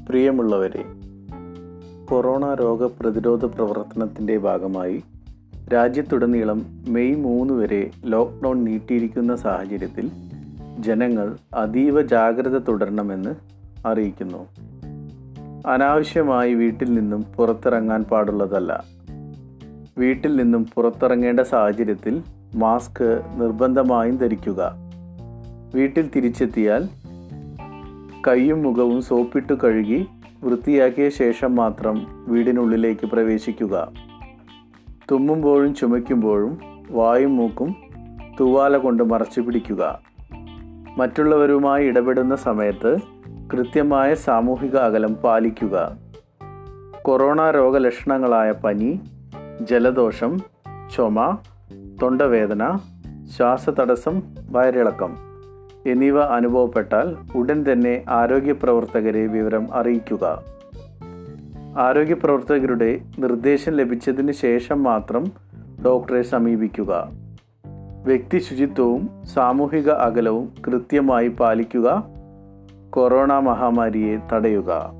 പ്രിയമുള്ളവരെ കൊറോണ രോഗപ്രതിരോധ പ്രവർത്തനത്തിൻ്റെ ഭാഗമായി രാജ്യത്തുടനീളം മെയ് മൂന്ന് വരെ ലോക്ക്ഡൗൺ നീട്ടിയിരിക്കുന്ന സാഹചര്യത്തിൽ ജനങ്ങൾ അതീവ ജാഗ്രത തുടരണമെന്ന് അറിയിക്കുന്നു അനാവശ്യമായി വീട്ടിൽ നിന്നും പുറത്തിറങ്ങാൻ പാടുള്ളതല്ല വീട്ടിൽ നിന്നും പുറത്തിറങ്ങേണ്ട സാഹചര്യത്തിൽ മാസ്ക് നിർബന്ധമായും ധരിക്കുക വീട്ടിൽ തിരിച്ചെത്തിയാൽ കൈയും മുഖവും സോപ്പിട്ട് കഴുകി വൃത്തിയാക്കിയ ശേഷം മാത്രം വീടിനുള്ളിലേക്ക് പ്രവേശിക്കുക തുമ്മുമ്പോഴും ചുമയ്ക്കുമ്പോഴും വായും മൂക്കും തുവാല കൊണ്ട് മറച്ചു പിടിക്കുക മറ്റുള്ളവരുമായി ഇടപെടുന്ന സമയത്ത് കൃത്യമായ സാമൂഹിക അകലം പാലിക്കുക കൊറോണ രോഗലക്ഷണങ്ങളായ പനി ജലദോഷം ചുമ തൊണ്ടവേദന ശ്വാസതടസ്സം വയറിളക്കം എന്നിവ അനുഭവപ്പെട്ടാൽ ഉടൻ തന്നെ ആരോഗ്യ പ്രവർത്തകരെ വിവരം അറിയിക്കുക ആരോഗ്യ പ്രവർത്തകരുടെ നിർദ്ദേശം ലഭിച്ചതിന് ശേഷം മാത്രം ഡോക്ടറെ സമീപിക്കുക വ്യക്തി ശുചിത്വവും സാമൂഹിക അകലവും കൃത്യമായി പാലിക്കുക കൊറോണ മഹാമാരിയെ തടയുക